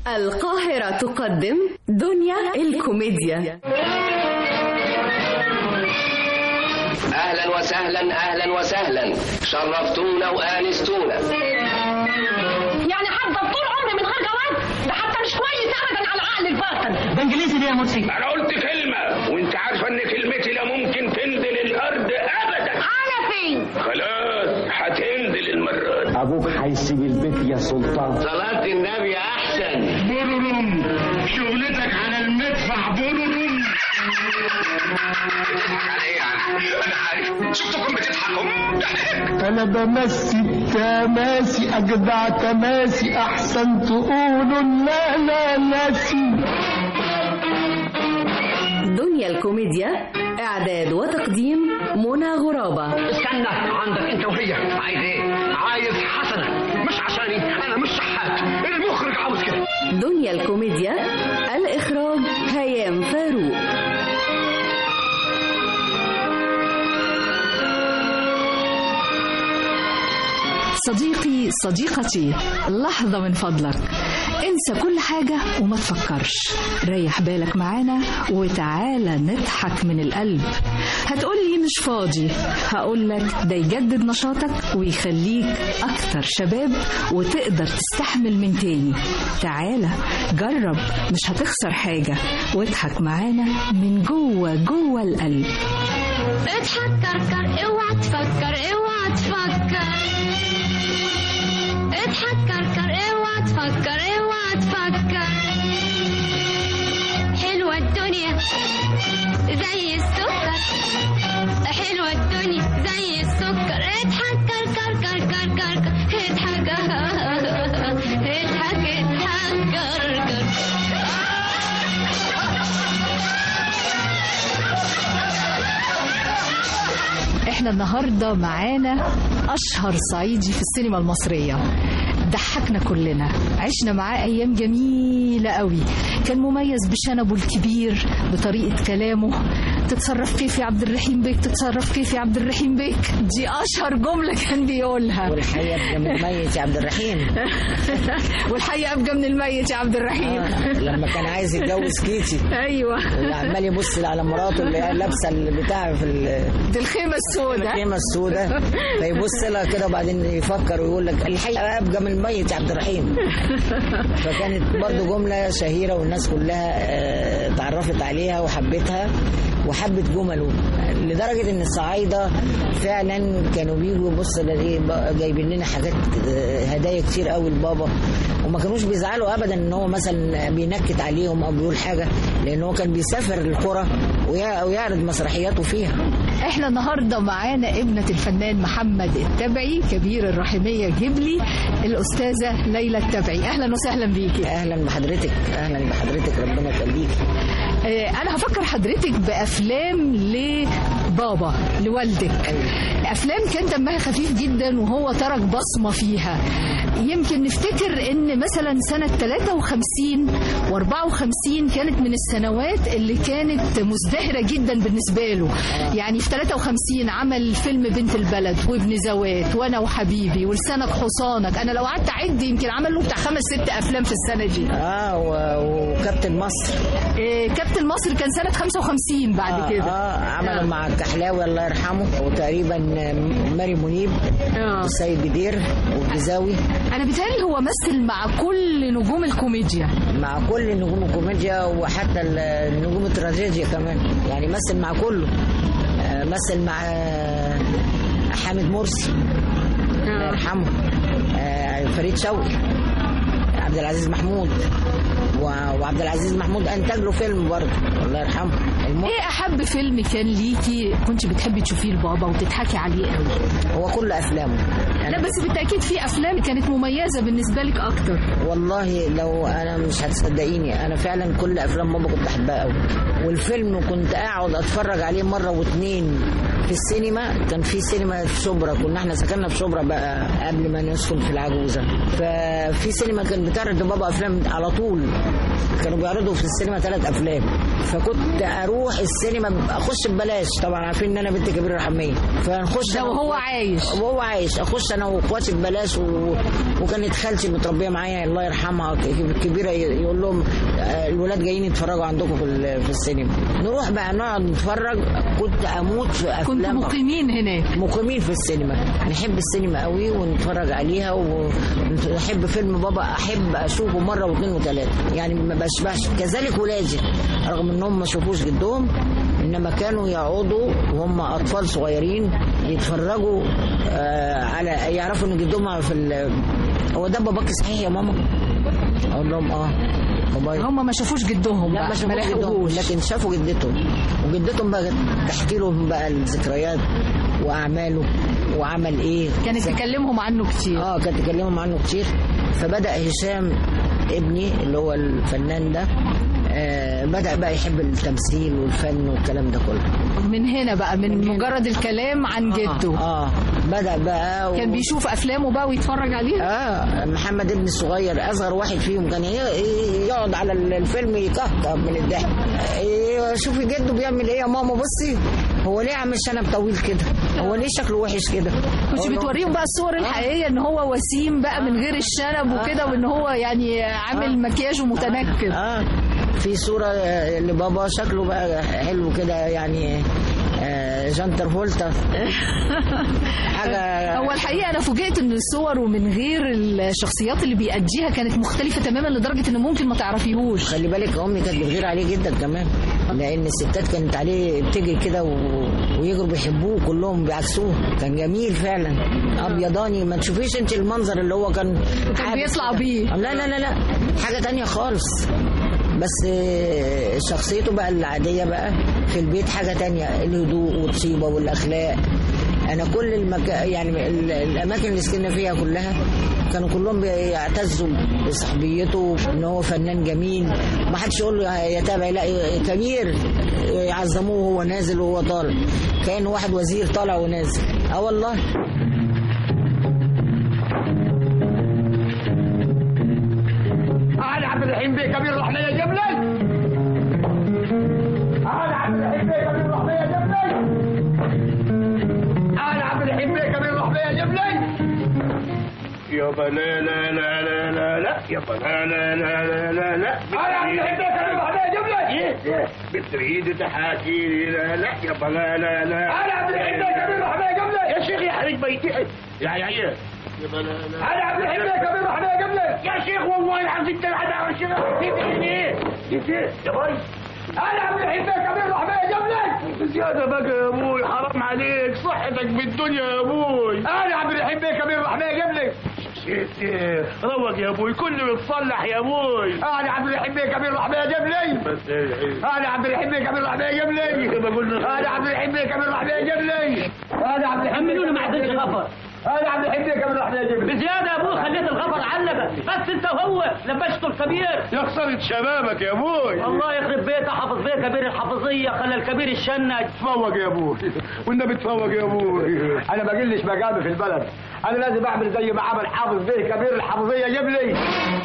القاهرة تقدم دنيا الكوميديا اهلا وسهلا اهلا وسهلا شرفتونا وانستونا يعني هفضل طول عمري من غير جواز ده حتى مش كويس ابدا على العقل الباطن ده انجليزي ليه يا مرسي انا قلت كلمه وانت عارفه ان كلمتي لا ممكن تنزل الارض ابدا على فين خلاص هتنزل المره دي ابوك هيسيب البيت يا سلطان صلاه النبي احسن بورورم شغلتك على المدفع بورورم على ايه يعني انا عارف شفتكم بتضحكوا ضحك انا بمسي تماسي اجدع تماسي احسن تقولوا لا لا ناسي دنيا الكوميديا إعداد وتقديم منى غرابة استنى عندك انت وهي عايز ايه عايز حسنه مش عشاني انا مش شحات المخرج عاوز كده دنيا الكوميديا الإخراج هيام فاروق صديقي صديقتي لحظة من فضلك انسى كل حاجة وما تفكرش ريح بالك معانا وتعالى نضحك من القلب هتقولي مش فاضي هقولك ده يجدد نشاطك ويخليك أكتر شباب وتقدر تستحمل من تاني تعالى جرب مش هتخسر حاجة واضحك معانا من جوه جوه القلب اضحك كركر اوعى تفكر اوعى تفكر اضحك كركر اوعى تفكر اوعى تفكر حلوة الدنيا زي السكر حلوة الدنيا زي السكر اضحك كركر كركر كركر اضحك اضحك اضحك كركر احنا النهارده معانا اشهر صعيدي في السينما المصريه ضحكنا كلنا عشنا معاه ايام جميله قوي كان مميز بشنبه الكبير بطريقه كلامه تتصرف كيف يا عبد الرحيم بيك تتصرف كيف يا عبد الرحيم بيك دي اشهر جمله كان بيقولها والحقيقه ابقى من الميت يا عبد الرحيم والحقيقه ابقى من الميت يا عبد الرحيم آه. لما كان عايز يتجوز كيتي ايوه وعمال يبص على مراته اللي هي لابسه البتاع في ال- دي الخيمه السوداء الخيمه السوداء فيبص لها كده وبعدين يفكر ويقول لك الحقيقه ابقى من الميت يا عبد الرحيم فكانت برضو جمله شهيره والناس كلها آه، اتعرفت عليها وحبتها وحبت جمله لدرجه ان الصعايده فعلا كانوا بيجوا يبصوا ايه جايبين لنا حاجات آه، هدايا كتير قوي لبابا وما كانوش بيزعلوا ابدا ان هو مثلا بينكت عليهم او بيقول حاجه لان هو كان بيسافر القرى ويع- ويعرض مسرحياته فيها احنا النهارده معانا ابنة الفنان محمد التبعي كبير الرحمية جبلي الأستاذة ليلى التبعي أهلا وسهلا بيكي اهلا بحضرتك اهلا بحضرتك ربنا يخليكي آه، أنا هفكر حضرتك بأفلام لبابا لوالدك أفلام كان دمها خفيف جدا وهو ترك بصمة فيها يمكن نفتكر ان مثلا سنة 53 و54 كانت من السنوات اللي كانت مزدهرة جدا بالنسبة له يعني في 53 عمل فيلم بنت البلد وابن زوات وانا وحبيبي ولسانك حصانك انا لو قعدت اعد يمكن عمل له بتاع خمس ست افلام في السنة دي اه و- وكابتن مصر إيه، كابتن مصر كان سنة 55 بعد آه كده اه عملوا مع الكحلاوي الله يرحمه وتقريبا ماري منيب آه. والسيد بدير والجزاوي انا بيتهيألي هو مثل مع كل نجوم الكوميديا مع كل نجوم الكوميديا وحتى ال- نجوم التراجيديا كمان يعني مثل مع كله آه، مثل مع آه، حامد مرسي الله يرحمه آه، فريد شوقي عبد العزيز محمود و- وعبد العزيز محمود انتج له فيلم برضه الله يرحمه الم... ايه احب فيلم كان ليكي كنت بتحبي تشوفيه لبابا وتضحكي عليه قوي هو كل افلامه لا بس بالتاكيد في افلام كانت مميزه بالنسبه لك اكتر والله لو انا مش هتصدقيني انا فعلا كل افلام بابا كنت احبها قوي والفيلم كنت اقعد اتفرج عليه مره واتنين في السينما كان في سينما في شبرا كنا احنا سكننا في شبرا بقى قبل ما نسكن في العجوزه ففي سينما كانت بتعرض بابا افلام على طول كانوا بيعرضوا في السينما ثلاث افلام فكنت اروح السينما اخش ببلاش طبعا عارفين ان انا بنت كبيره رحميه فنخش ده أنا وهو وأخواتي- عايش وهو عايش اخش انا واخواتي ببلاش و... وكانت خالتي متربيه معايا الله يرحمها ك- كبيره ي- يقول لهم آه، الولاد جايين يتفرجوا عندكم في, ال- في السينما نروح بقى نقعد نتفرج كنت اموت في افلام كنتوا مقيمين هناك مقيمين في السينما نحب السينما قوي ونتفرج عليها ونحب فيلم بابا احب اشوفه مره واثنين وثلاثه يعني ما بشبعش كذلك ولادي رغم انهم ما شافوش جدهم انما كانوا يقعدوا وهم اطفال صغيرين يتفرجوا آه على يعرفوا ان جدهم في ال... هو ده باباك صحيح يا ماما اقول لهم اه بابايا هم ما شافوش جدهم لا بقى ما شافوا جدهم لحقوهوش. لكن شافوا جدتهم وجدتهم بقى تحكي لهم بقى الذكريات واعماله وعمل ايه كانت تكلمهم عنه كتير اه كانت تكلمهم عنه كتير فبدا هشام ابني اللي هو الفنان ده آه بدا بقى يحب التمثيل والفن والكلام ده كله من هنا بقى من مجرد الكلام عن جده اه بدا بقى و... كان بيشوف افلامه بقى ويتفرج عليها اه محمد ابني الصغير اصغر واحد فيهم كان ي- ي- يقعد على الفيلم يكهكه من الضحك إيه، شوفي جده بيعمل ايه يا ماما بصي هو ليه عامل شنب طويل كده هو ليه شكله وحش كده كنت أقول له- بتوريهم بقى الصور الحقيقيه ان هو وسيم بقى من غير الشنب وكده وان هو يعني عامل مكياج ومتنكر اه في صوره آه، لبابا شكله بقى حلو كده يعني آه، جان ترافولتا حاجه هو الحقيقه انا فوجئت ان الصور ومن غير الشخصيات اللي بيأديها كانت مختلفه تماما لدرجه ان ممكن ما تعرفيهوش خلي بالك امي كانت بتغير عليه جدا كمان لان الستات كانت عليه بتجري كده و... ويجروا بيحبوه كلهم بيعكسوه كان جميل فعلا ابيضاني ما تشوفيش انت المنظر اللي هو كان كان حابس بيطلع كده. بيه. لا لا لا لا حاجه تانية خالص بس آه، شخصيته بقى العادية بقى في البيت حاجة تانية الهدوء والطيبة والأخلاق أنا كل المكا... يعني ال- الأماكن اللي سكننا فيها كلها كانوا كلهم بيعتزوا بصحبيته ان هو فنان جميل ما حدش يقول له يا تابع لا كبير يعظموه وهو نازل وهو طالع كان واحد وزير طالع ونازل اه والله علي عبد الرحيم بيه كبير رحمية جبلي علي عبد الرحيم بيه كبير رحمية جبلي علي عبد الرحيم بيه كبير رحمية جبلي يابا لا لا لا لا لا لا يابا لا لا لا لا لا لا علي عبد الرحيم بيه كبير رحمية جبلي بتريد تحاكي لي لا لا يابا لا لا لا علي عبد الرحيم بيه كبير رحمية جبلي يا شيخ يحرق بيتي يا يا يابا لا لا علي عبد الرحيم بيه كبير رحمية جبلي يا شيخ والله العظيم تلعب على الشيخ تدري ايه يا باي انا عبد الرحيم بيه كبير رحمية جبلي زيادة بقى يا ابوي حرام عليك صحتك بالدنيا يا ابوي انا عبد الرحيم بيه كبير رحمية جبلي روق يا ابوي كله يتصلح يا ابوي انا عبد الرحيم بيه كبير رحمية جبلي انا عبد الرحيم بيه كبير رحمية جبلي انا عبد الرحيم بيه كبير رحمية جبلي انا عبد الرحيم حملوني ما عدتش غفر انا عبد الرحيم بيه كبير رحمية جبلي بزيادة يا ابوي خليت الغفر علبة بس انت وهو لبشته الكبير يا خسارة شبابك يا ابوي الله يخرب بيته حافظ بيه كبير الحافظية خلى الكبير الشنج تفوق يا ابوي والنبي تفوق يا ابوي انا ما قلش مقامي في البلد انا لازم اعمل زي ما عمل حافظ بيه كبير الحافظيه جيب لي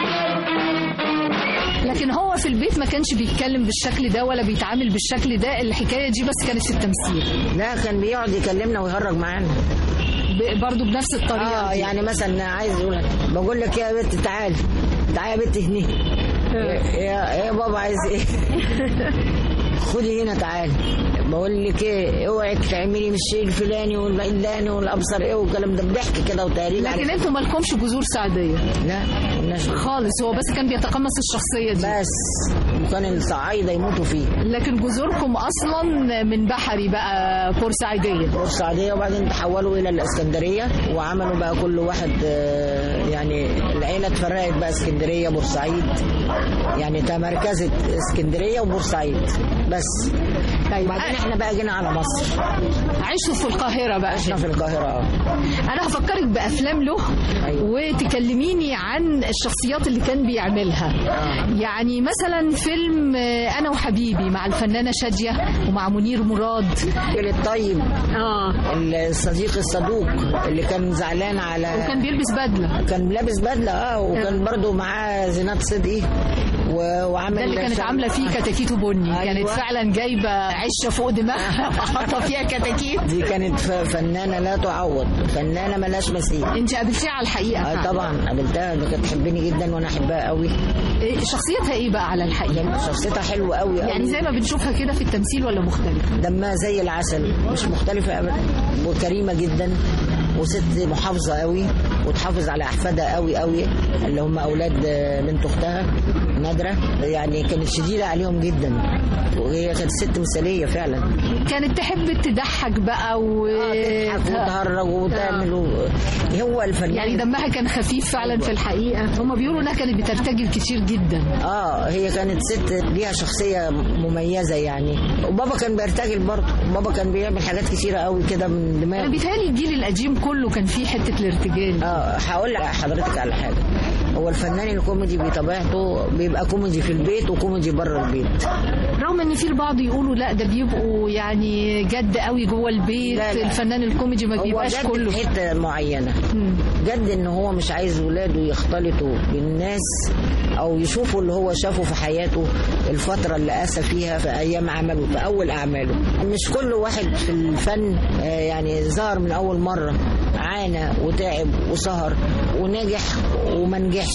لكن هو في البيت ما كانش بيتكلم بالشكل ده ولا بيتعامل بالشكل ده الحكايه دي بس كانت في التمثيل لا كان بيقعد يكلمنا ويهرج معانا ب- برضه بنفس الطريقه اه دي. يعني مثلا عايز يقول بقول لك يا بنت تعالي تعالي يا بنت هني يا يا بابا عايز ايه خدي هنا تعالي بقول لك ايه اوعي تعملي من الشيء الفلاني والعلاني والابصر ايه والكلام ده بضحك كده وتهريج لكن على- انتوا مالكمش جذور سعديه لا مالناش خالص هو بس كان بيتقمص الشخصيه دي بس وكان الصعايده يموتوا فيه لكن جذوركم اصلا من بحري بقى بورسعيديه السعودية وبعدين تحولوا إلى الإسكندرية وعملوا بقى كل واحد آه، يعني العيلة اتفرقت بقى اسكندرية بورسعيد يعني تمركزت اسكندرية وبورسعيد بس طيب وبعدين احنا بقى جينا على مصر عشتوا في القاهره بقى عشنا في القاهره اه انا هفكرك بافلام له وتكلميني عن الشخصيات اللي كان بيعملها يعني مثلا فيلم آه، انا وحبيبي مع الفنانه شاديه ومع منير مراد الطيب اه الصديق الصدوق اللي كان زعلان على وكان بيلبس بدله كان لابس بدله اه وكان برضو معاه زينات صدقي و- وعمل ده اللي كانت شغل- عامله فيه كتاكيت وبني أيوة. كانت فعلا جايبه عشه فوق دماغها حاطه فيها كتاكيت دي كانت ف- فنانه لا تعوض فنانه ملاش مثيل انت قابلتيها على الحقيقه اه فعلا. طبعا قابلتها ده كانت تحبني جدا وانا احبها قوي إيه شخصيتها ايه بقى على الحقيقه شخصيتها حلوه قوي يعني زي ما بنشوفها كده في التمثيل ولا مختلف دمها زي العسل مش مختلفة أبدا وكريمة جدا وست محافظة قوي وتحافظ على أحفادها قوي قوي اللي هم أولاد آه، بنت أختها نادرة يعني كانت شديدة عليهم جدا وهي كانت ست مثالية فعلا كانت تحب تضحك بقى و تضحك وتهرج وتعمل و- هو الفنان يعني دمها كان خفيف فعلا في الحقيقه هما بيقولوا انها كانت بترتجل كتير جدا اه هي كانت ست ليها شخصية مميزة يعني وبابا كان بيرتجل برضه بابا كان بيعمل حاجات كتيرة قوي كده من انا دماغه بيتهيألي الجيل القديم كله كان فيه حته الارتجال اه هقول لحضرتك على حاجه هو الفنان الكوميدي بطبيعته بيبقى كوميدي في البيت وكوميدي بره البيت رغم ان في البعض يقولوا لا ده بيبقوا يعني جد قوي جوه البيت لا لا. الفنان الكوميدي ما هو بيبقاش جد كله في حته معينه مم. جد ان هو مش عايز ولاده يختلطوا بالناس او يشوفوا اللي هو شافه في حياته الفتره اللي قاسى فيها في ايام عمله في اول اعماله مش كل واحد في الفن آه، يعني ظهر من اول مره عانى وتعب وسهر ونجح وما نجحش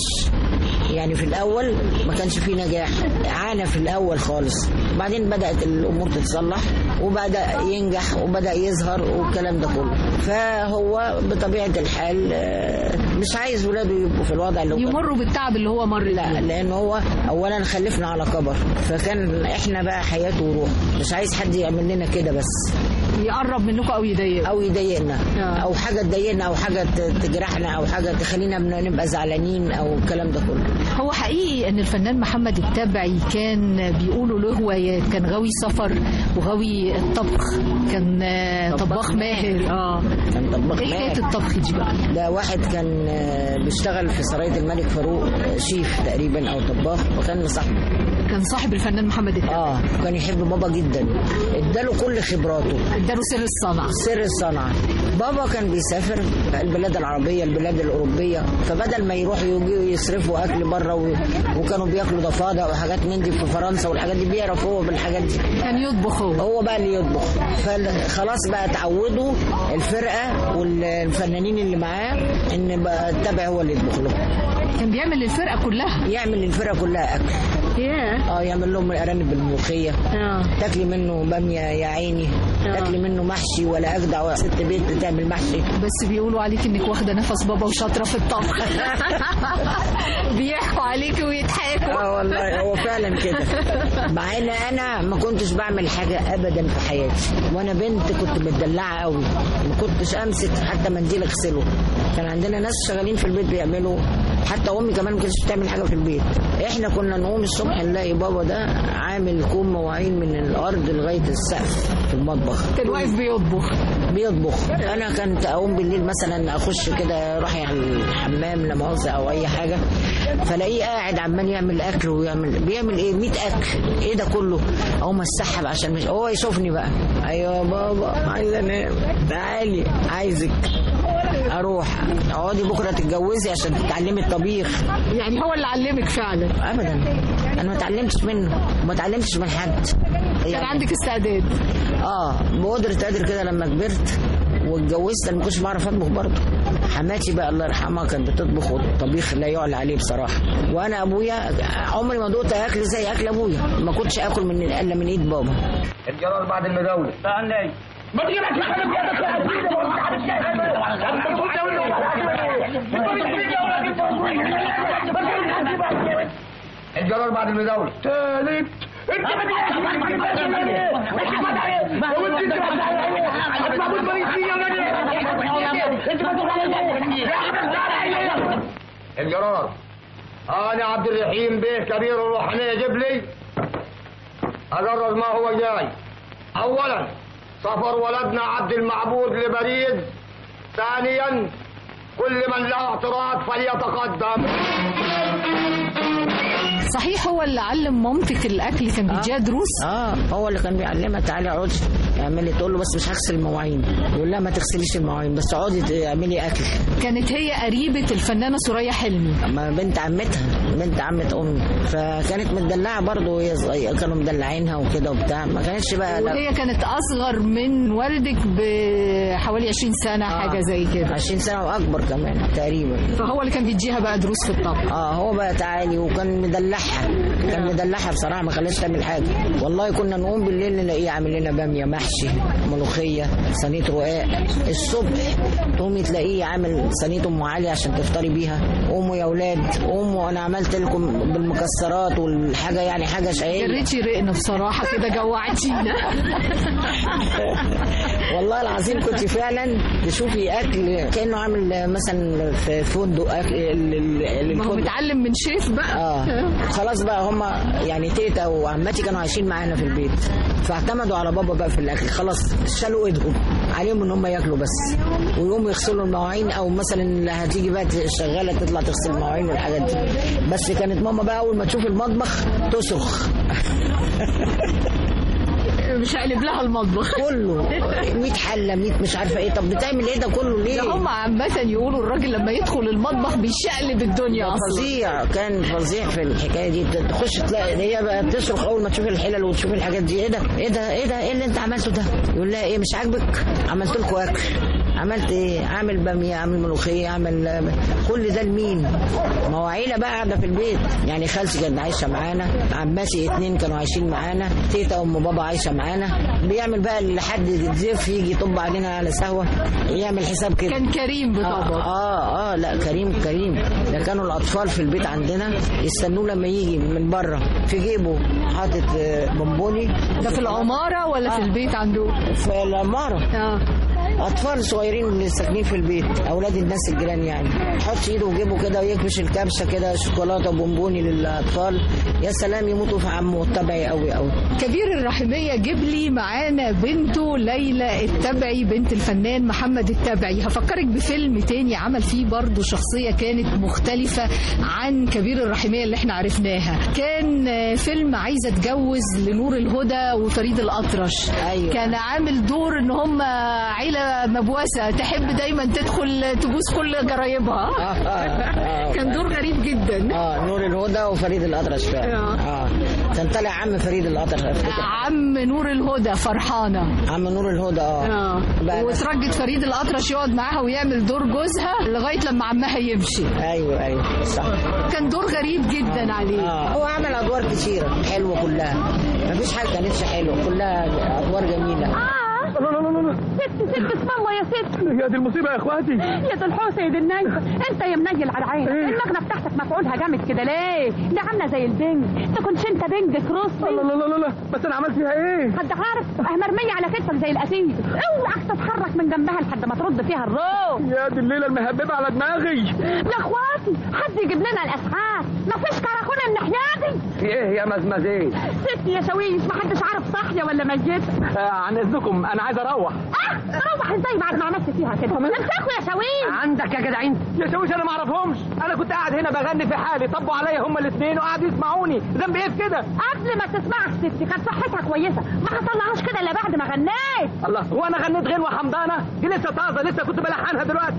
يعني في الاول ما كانش فيه نجاح عانى في الاول خالص بعدين بدات الامور تتصلح وبدا ينجح وبدا يظهر والكلام ده كله فهو بطبيعه الحال آه، مش عايز ولاده يبقوا في الوضع اللي هو يمروا بالتعب اللي هو مر لا لان هو اولا خلفنا على كبر فكان احنا بقى حياته وروح مش عايز حد يعمل لنا كده بس يقرب منكم او يضايق او يضايقنا آه. او حاجه تضايقنا او حاجه ت- تجرحنا او حاجه تخلينا بن- نبقى زعلانين او الكلام ده كله هو حقيقي ان الفنان محمد التبعي كان بيقولوا له هوايات كان غاوي سفر وغاوي الطبخ كان آه، طباخ ماهر اه كان طباخ ايه ماهر. حكايه الطبخ دي بقى ده واحد كان آه، بيشتغل في سراية الملك فاروق آه، شيف تقريبا او طباخ وكان صاحبه كان صاحب الفنان محمد التبعي اه كان يحب بابا جدا اداله كل خبراته اداله سر الصنعه سر الصنعة بابا كان بيسافر البلاد العربية البلاد الأوروبية فبدل ما يروحوا يجوا يصرفوا أكل بره و... وكانوا بياكلوا ضفادع وحاجات من دي في فرنسا والحاجات دي بيعرف هو بالحاجات دي كان يطبخ هو هو بقى اللي يطبخ فخلاص بقى اتعودوا الفرقة والفنانين اللي معاه إن بقى التابع هو اللي يطبخ لهم كان بيعمل للفرقه كلها يعمل للفرقة كلها أكل ياه اه يعمل لهم الأرانب بالملوخية اه تاكلي منه بامية يا عيني آه. تاكلي منه محشي ولا أجدع ست بيت تعمل محشي بس بيقولوا عليك انك واخده نفس بابا وشاطره في الطبخ بيحكوا عليك ويضحكوا اه والله هو فعلا كده مع ان انا ما كنتش بعمل حاجه ابدا في حياتي وانا بنت كنت متدلعه قوي ما كنتش امسك حتى منديل اغسله كان عندنا ناس شغالين في البيت بيعملوا حتى امي كمان ما كانتش بتعمل حاجه في البيت احنا كنا نقوم الصبح نلاقي بابا ده عامل كوم مواعين من الارض لغايه السقف في المطبخ كان واقف بيطبخ بيطبخ انا كنت اقوم بالليل مثلا اخش كده اروح على الحمام لا مؤاخذه او اي حاجه فلاقيه قاعد عمال يعمل اكل ويعمل بيعمل ايه 100 اكل ايه ده كله اقوم اسحب عشان مش هو يشوفني بقى ايوه يا بابا عايز انام تعالي عايزك اروح اقعدي بكره تتجوزي عشان تتعلمي الطبيخ يعني هو اللي علمك فعلا ابدا انا ما اتعلمتش منه وما اتعلمتش من حد كان عندك استعداد اه بقدرة قادر كده لما كبرت واتجوزت انا ما كنتش بعرف اطبخ برضه حماتي بقى الله يرحمها كانت بتطبخ والطبيخ لا يعلى عليه بصراحه وانا ابويا عمري ما دقت اكل زي اكل ابويا ما كنتش اكل من الا من ايد بابا الجرار بعد المداولة تعالى ما تجيبش حاجة بيدك الجرار بعد المداولة ثالث انت ما الجرار انا عبد الرحيم بيه كبير الروحانيه جيب لي اجرب ما هو جاي اولا سفر ولدنا عبد المعبود لبريد ثانيا كل من له اعتراض فليتقدم صحيح هو اللي علم مامتك الاكل كان بيديها دروس اه هو اللي كان بيعلمها تعالي اقعدي اعملي تقول له بس مش هغسل المواعين يقول لها ما تغسليش المواعين بس اقعدي اعملي اكل كانت هي قريبه الفنانه سوريا حلمي ما بنت عمتها بنت عمة امي فكانت مدلعه برضه وهي صغيره كانوا مدلعينها وكده وبتاع ما كانتش بقى لا وهي كانت اصغر من والدك بحوالي 20 سنه حاجه زي كده 20 سنه واكبر كمان تقريبا فهو اللي كان بيديها بقى دروس في الطبخ اه هو بقى تعالي وكان مدلعها كان مدلعها بصراحه ما خلاش تعمل حاجه والله كنا نقوم بالليل نلاقيه عامل لنا باميه محشي ملوخيه صينيه رقاق الصبح تقومي تلاقيه عامل صينيه ام علي عشان تفطري بيها قوموا يا اولاد قوموا انا عملت لكم بالمكسرات والحاجه يعني حاجه شقيه جريتي رقنا بصراحه كده جوعتينا والله العظيم كنت فعلا تشوفي اكل كانه عامل مثلا في فندق اكل ال- ال- ما هو الفندق. متعلم من شيف بقى اه خلاص بقى هم يعني تيتا وعمتي كانوا عايشين معانا في البيت فاعتمدوا على بابا بقى في الاكل خلاص شالوا ايدهم عليهم ان هم ياكلوا بس ويقوموا يغسلوا المواعين او مثلا اللي هتيجي بقى الشغاله تطلع تغسل المواعين والحاجات دي بس كانت ماما بقى اول ما تشوف المطبخ تصرخ مش هقلب لها المطبخ كله 100 حله 100 مش عارفه ايه طب بتعمل ايه ده كله ليه؟ ده هم عامة يقولوا الراجل لما يدخل المطبخ بيشقلب الدنيا اصلا فظيع كان فظيع في الحكايه دي تخش تلاقي هي بقى تصرخ اول ما تشوف الحلل وتشوف الحاجات دي ايه ده ايه ده ايه ده ايه اللي انت عملته ده يقول لها ايه مش عاجبك عملت لكم اكل عملت ايه اعمل باميه اعمل ملوخيه اعمل كل ده لمين ما هو عيله بقى قاعده في البيت يعني خالتي كانت عايشه معانا عماتي اتنين كانوا عايشين معانا تيتا ام بابا عايشه معانا بيعمل بقى لحد الضيف يجي يطب علينا على سهوه يعمل حساب كده كان كريم بطبعه اه اه لا كريم كريم ده كانوا الاطفال في البيت عندنا يستنوه لما يجي من بره في جيبه حاطط آه، بونبوني ده في العمارة ولا في البيت عنده في العماره اه اطفال صغيرين اللي ساكنين في البيت اولاد الناس الجيران يعني يحط ايده في جيبه كده ويكبش الكبشه كده شوكولاته وبونبوني للاطفال يا سلام يموتوا في عمه والتبعي قوي قوي كبير الرحمية جيب لي معانا بنته ليلى التبعي بنت الفنان محمد التبعي هفكرك بفيلم تاني عمل فيه برضه شخصية كانت مختلفة عن كبير الرحمية اللي احنا عرفناها كان آه، فيلم عايزة اتجوز لنور الهدى وفريد الأطرش أيوة. كان عامل دور ان هم عيلة مبوسة تحب دايما تدخل تبوس كل جرايبها آه. كان دور غريب جدا اه نور الهدى وفريد الاطرش فعلا آه. اه كان طالع عم فريد الاطرش افتكر عم نور الهدى فرحانة عم نور الهدى اه اه بقى- وترجت فريد الأطرش يقعد معاها ويعمل دور جوزها لغاية لما عمها يمشي ايوه ايوه صح كان دور غريب جدا عليه اه هو عمل ادوار كتيره حلوه كلها مفيش حاجه كانتش حلوه كلها ادوار جميله لا لا لا لا ست ست اسم الله يا ست يا دي المصيبه يا اخواتي يا ذو الحوسه يا دي النايفه انت يا منيل على عينك المغنى بتاعتك مفعولها جامد كده ليه؟ دي عامله زي البنج تكونش انت بنج كروسي لا لا لا لا بس انا عملت فيها ايه؟ حد عارف اه مرميه على كتفك زي الاسير اوعك تتحرك من جنبها لحد ما ترد فيها الروح يا دي الليله المهببه على دماغي يا اخواتي حد يجيب لنا الاسعاف مفيش كراكون الناحيه دي في ايه يا مزمزين؟ ست يا شويش محدش عارف صاحيه ولا ميته آه عن اذنكم انا عايز اروح اه روح ازاي بعد ما عملت فيها كده امسكوا يا شويش عندك يا جدع انت يا شويش انا ما اعرفهمش انا كنت قاعد هنا بغني في حالي طبوا عليا هما الاثنين وقعدوا يسمعوني ذنبي ايه في كده قبل ما تسمعك ستي كانت صحتها كويسه ما هطلعهاش كده الا بعد ما غنيت الله هو انا غنيت غنوه حمضانه دي لسه طازه لسه كنت بلحنها دلوقتي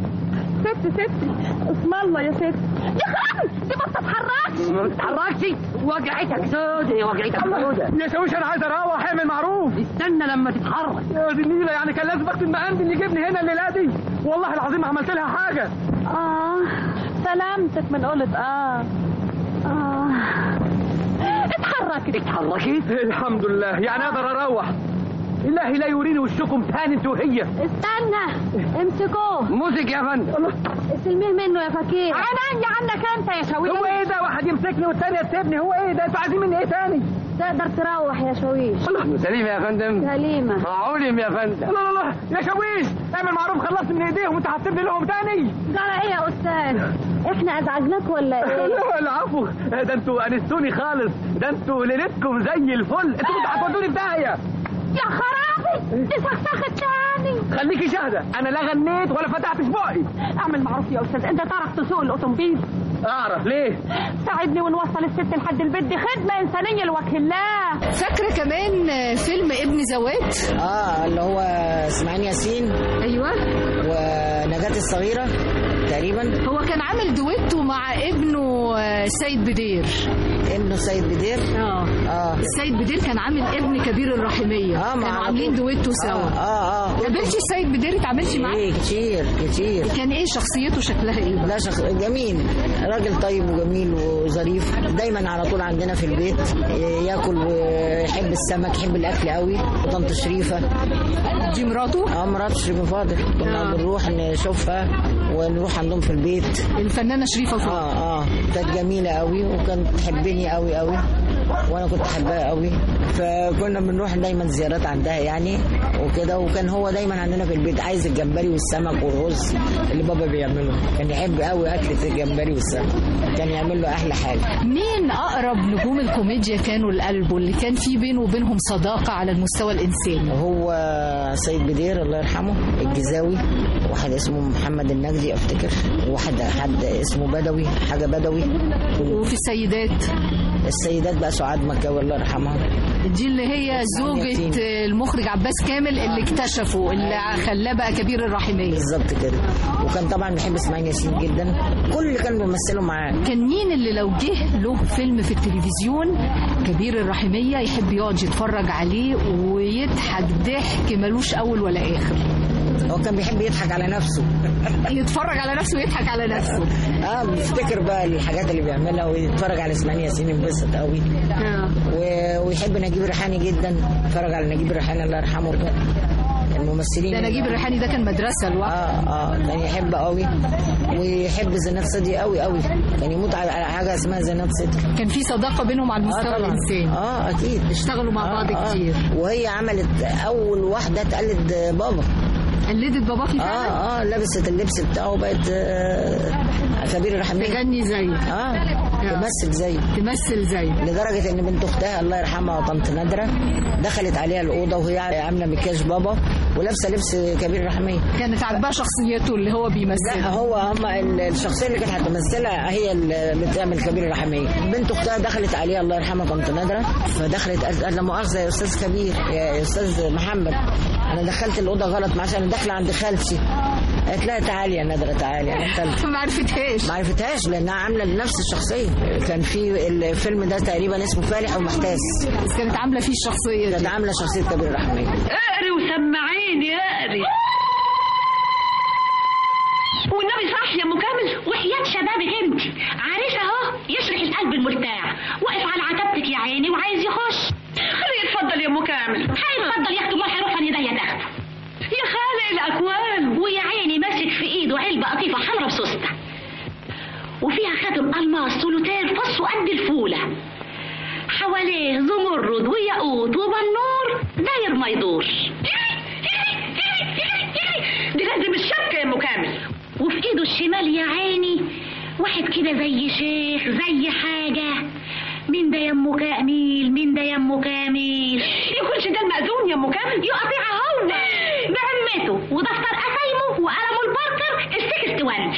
ست ست اسم الله يا ست يا خرابي دي ما بتتحركش ما بتتحركش وجعتك سودة وجعتك سودة يا شويش انا عايز اروح اعمل معروف استنى لما تتحرك يا دي النيله يعني كان لازم اكتب مقام اللي جبني هنا الليله دي والله العظيم ما عملت لها حاجه اه سلامتك من قولة اه اه اتحركت اتحركت الحمد لله يعني اقدر اروح الله لا يوريني وشكم تاني انت وهي استنى امسكوه موسيقى يا فندم استلميه منه يا فكير عيني عنك انت يا شويش هو ايه ده واحد يمسكني والتانية تسيبني هو ايه ده انتوا عايزين مني ايه تاني تقدر تروح يا شويش الله سليم يا فندم سليمة علم يا فندم لا لا لا يا شويش اعمل معروف خلصت من ايديهم وانت هتسيبني لهم تاني جرى ايه يا استاذ احنا ازعجناك ولا ايه لا العفو ده انتوا انستوني خالص ده انتوا ليلتكم زي الفل انتوا كنتوا هتودوني في داهيه يا خرابي دي سخسخة تاني خليكي شاهدة أنا لا غنيت ولا فتحت بقي اعمل معروف يا استاذ انت تعرف تسوق الاوتومبيل أعرف ليه؟ ساعدني ونوصل الست لحد البيت دي خدمه انسانيه لوجه الله فاكره كمان فيلم ابن زوات اه اللي هو اسماعيل ياسين ايوه ونجاة الصغيرة تقريبا هو كان عامل دويتو مع ابنه آه، سيد بدير ابنه سيد بدير اه اه السيد بدير كان عامل ابن كبير الرحمية اه كانوا على عاملين طول. دويتو سوا اه اه, آه. قابلتي السيد بدير اتعاملتي معاه إيه كتير كتير كان ايه شخصيته شكلها ايه لا شخص جميل راجل طيب وجميل وظريف دايما على طول عندنا في البيت ياكل ويحب السمك يحب الاكل قوي وطنط شريفه دي مراته اه مرات شريفه فاضل كنا آه. بنروح نشوفها ونروح عندهم في البيت الفنانة شريفة فوق اه اه كانت جميله قوي وكانت تحبني قوي قوي وانا كنت احبها قوي فكنا بنروح دايما زيارات عندها يعني وكده وكان هو دايما عندنا في البيت عايز الجمبري والسمك والرز اللي بابا بيعمله كان يحب قوي اكله الجمبري والسمك كان يعمل له احلى حاجه مين اقرب نجوم الكوميديا كانوا لقلبه اللي كان في بينه وبينهم صداقة على المستوى الانساني هو سيد بدير الله يرحمه الجزاوي واحد اسمه محمد النجدي افتكر وواحد حد اسمه بدوي حاجه بدوي وفي السيدات السيدات بقى سعاد مكاوي الله يرحمها دي اللي هي زوجة المخرج عباس كامل اللي اكتشفه اللي خلاه بقى كبير الرحمية بالظبط كده وكان طبعا بيحب اسماعيل ياسين جدا كل اللي كانوا بيمثلوا معاه كان مين اللي لو جه له فيلم في التلفزيون كبير الرحمية يحب يقعد يتفرج عليه ويضحك ضحك ملوش أول ولا آخر هو كان بيحب يضحك على نفسه يتفرج على نفسه ويضحك على نفسه اه بيفتكر بقى الحاجات اللي بيعملها ويتفرج على اسماعيل ياسين ينبسط قوي و- ويحب نجيب الريحاني جدا اتفرج على نجيب الريحاني الله يرحمه الممثلين ده نجيب الريحاني ده كان مدرسة لوحده اه اه كان يحب قوي ويحب زينات صدي قوي قوي كان يموت على على حاجه اسمها زينات صدي كان في صداقة بينهم على المستوى طبعاً. الإنساني اه اكيد اشتغلوا مع بعض كتير وهي عملت اول واحده تقلد بابا قلدت باباكي فعلا اه اه لبست اللبس بتاعه بقت آه كبير الرحمن تغني زيه اه تمثل زيه تمثل زيه لدرجه ان بنت اختها الله يرحمها طنط نادره دخلت عليها الاوضه وهي عامله مكياج بابا ولابسه لبس كبير الرحمن كانت عاجباه شخصيته اللي هو لا بيمثلها هو هم ال- الشخصيه اللي كانت هتمثلها هي اللي بتعمل كبير الرحميه بنت اختها دخلت عليها الله يرحمها طنط نادره فدخلت قالت قالت لا مؤاخذه يا استاذ كبير يا استاذ محمد انا دخلت الاوضه غلط معلش انا داخله عند خالتي قالت لها تعالي يا نادره تعالي انا دخلت ما عرفتهاش ما عرفتهاش لانها عامله لنفس الشخصيه كان في الفيلم ده تقريبا اسمه فالح ومحتاس بس كانت عاملة فيه الشخصية كانت دي عامله شخصيه كبير الرحميه اقري وسمعيني اقري والنبي صح يا ام كامل وحياة شبابك انت عريس اهو يشرح القلب المرتاح واقف على عتبتك يا عيني وعايز يخش خليه يتفضل يا ام كامل هيتفضل ياخده امال هيروح عن ايديا تاخده يا خالق الاكوان ويا عيني ماسك في ايده علبة قطيفة حمرا بسوستة وفيها خاتم الماس سولوتير فص قد الفولة حواليه زمرد وياقوت وبنور داير ما يدور دي لازم الشبكه يا ام كامل وفي ايده الشمال يا عيني واحد كده زي شيخ زي حاجة مين ده يا ام كامل مين ده يا ام كامل يكونش ده المأذون يا ام كامل يقطع هو بعمته ودفتر قسايمه وقلمه الباركر السكست وان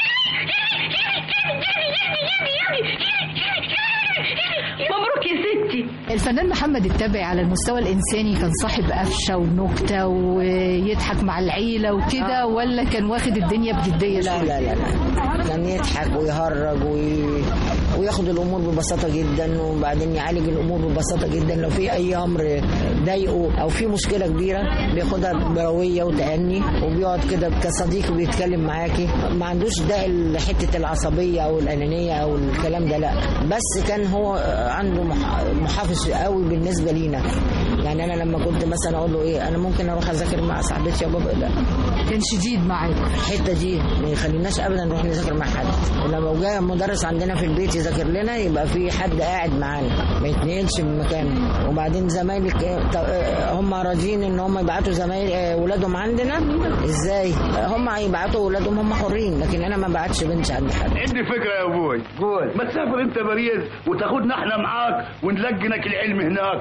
مبروك يا ستي الفنان محمد التبعي على المستوى الإنساني كان صاحب قفشة ونكتة ويضحك مع العيلة وكده ولا كان واخد الدنيا بجدية لا شوية؟ لا لا لا كان يضحك ويهرج وي... وياخد الامور ببساطه جدا وبعدين يعالج الامور ببساطه جدا لو في اي امر ضايقه او في مشكله كبيره بياخدها برويه وتأني وبيقعد كده كصديق بيتكلم معاكي ما عندوش ده حته العصبيه او الانانيه او الكلام ده لا بس كان هو عنده مح- محافظ قوي بالنسبه لينا يعني انا لما كنت مثلا اقول له ايه انا ممكن اروح اذاكر مع صاحبتي يا بابا لا كان شديد معاكم الحته دي ما يخليناش ابدا نروح نذاكر مع حد ولما جاء مدرس عندنا في البيت يذاكر لنا يبقى في حد قاعد معانا ما يتنقلش من مكانه وبعدين زمايلك آه، ط- آه، هم راضيين ان هم يبعتوا زمايل آه، ولادهم عندنا ازاي آه، هم هيبعتوا ولادهم هم حرين لكن انا ما بعتش بنتي عند حد عندي فكرة يا ابوي قول ما تسافر انت باريس وتاخدنا احنا معاك ونلقنك العلم هناك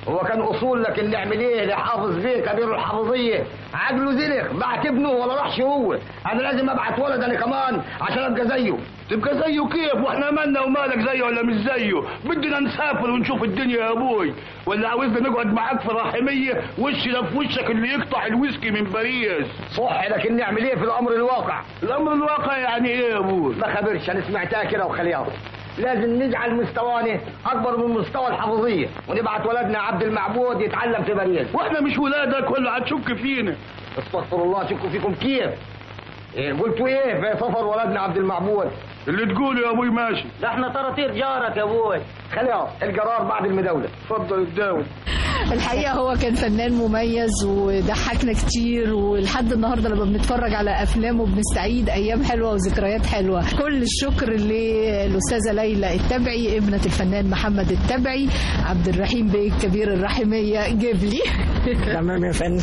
هو كان اصول لكن نعمل ايه لحافظ بيه كبير الحافظيه عجله زلق بعت ابنه ولا راحش هو انا لازم ابعت ولد انا كمان عشان ابقى زيه تبقى زيه كيف واحنا مالنا ومالك زيه ولا مش زيه بدنا نسافر ونشوف الدنيا يا ابوي ولا عاوزنا نقعد معاك في رحميه وشنا في وشك اللي يقطع الويسكي من باريس صح لكن نعمل ايه في الامر الواقع الامر الواقع يعني ايه يا ابوي ما خبرش انا سمعتها كده وخليها لازم نجعل مستوانا اكبر من مستوى الحافظيه ونبعت ولدنا عبد المعبود يتعلم في باريس واحنا مش ولادك ولا هتشك فينا استغفر الله شكوا فيكم كيف إيه قلتوا ايه في سفر ولدنا عبد المعبود اللي تقوله يا ابوي ماشي ده احنا طراطير جارك يا ابوي خليها القرار بعد المداوله اتفضل الداول الحقيقه هو كان فنان مميز وضحكنا كتير ولحد النهارده لما بنتفرج على افلامه بنستعيد ايام حلوه وذكريات حلوه كل الشكر للاستاذه ليلى التبعي ابنه الفنان محمد التبعي عبد الرحيم بيه كبير الرحميه جبلي تمام يا فندم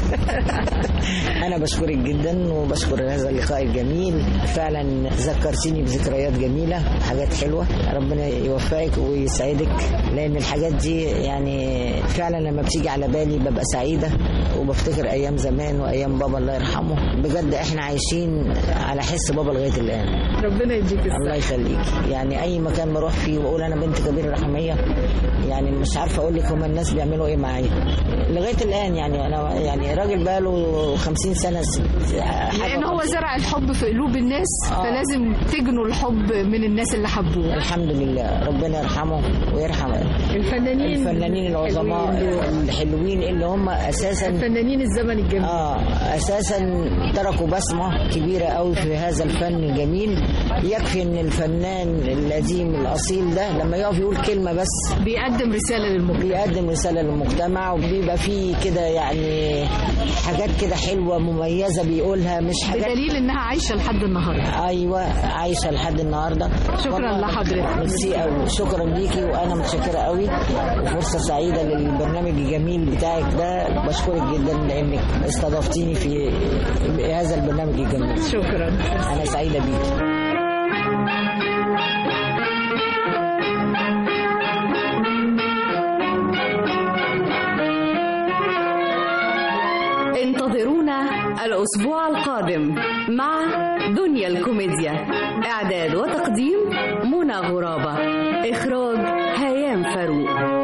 انا بشكرك جدا وبشكر هذا اللقاء الجميل فعلا ذكرتيني بذكريات جميله حاجات حلوه ربنا يوفقك ويسعدك لان الحاجات دي يعني فعلا لما بتيجي على بالي ببقى سعيده وبفتكر ايام زمان وايام بابا الله يرحمه بجد احنا عايشين على حس بابا لغايه الان ربنا يديك الله يخليك يعني اي مكان بروح فيه واقول انا بنت كبير الرحميه يعني مش عارفه اقول لك هم الناس بيعملوا ايه معايا لغايه الان يعني انا يعني راجل بقاله 50 سنه ست- حاجة لان هو زرع الحب في قلوب الناس فلازم تجنوا الحب من الناس اللي حبوه الحمد لله ربنا يرحمه ويرحم الفنانين الفنانين العظماء الحلوين اللي هم اساسا فنانين الزمن الجميل اه اساسا تركوا بصمه كبيره قوي في هذا الفن الجميل يكفي ان الفنان القديم الاصيل ده لما يقف يقول كلمه بس بيقدم رساله للمجتمع بيقدم رساله للمجتمع وبيبقى فيه كده يعني حاجات كده حلوه مميزه بيقولها مش حاجات بدليل انها عايشه لحد النهارده ايوه عايشه لحد النهارده شكراً والله لحضرتك. ميرسي قوي شكرا ليكي وانا متشكره قوي وفرصه سعيده للبرنامج الجميل بتاعك ده بشكرك جدا لانك استضفتيني في هذا البرنامج الجميل شكرا انا سعيده بيكي انتظرونا الأسبوع القادم مع دنيا الكوميديا إعداد وتقديم منى غرابة إخراج هيام فاروق